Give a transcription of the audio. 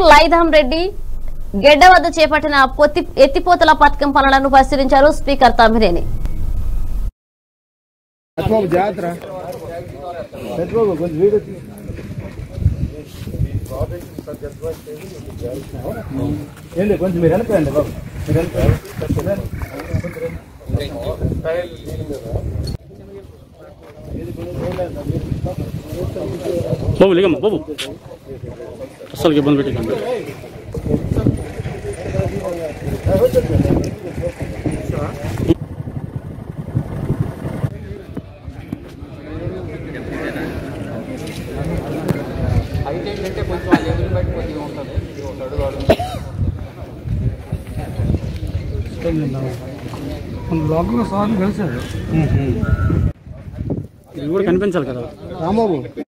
లైధాం రెడ్డి గెడ్డ వద్ద చేపట్టిన పొత్తి ఎత్తిపోతల పథకం పనులను పరిశీలించారు స్పీకర్ తమ్మినేని పెట్రోల్ జాతర పెట్రోల్ కొంచెం వీడియో తీ. ఏంటి కొంచెం మీరు వెనకండి బాబు మీరు వెనకండి. బాబు లేకమ్మా బాబు అస్సలు ఇబ్బంది పెట్టకండి హైట్ ఏంటంటే కొంచెం ఆ లెవెల్ బట్టి కొద్దిగా ఉంటుంది ఇది ఒక అడుగు అడుగు ఇది కూడా కనిపించాలి కదా రాంబాబు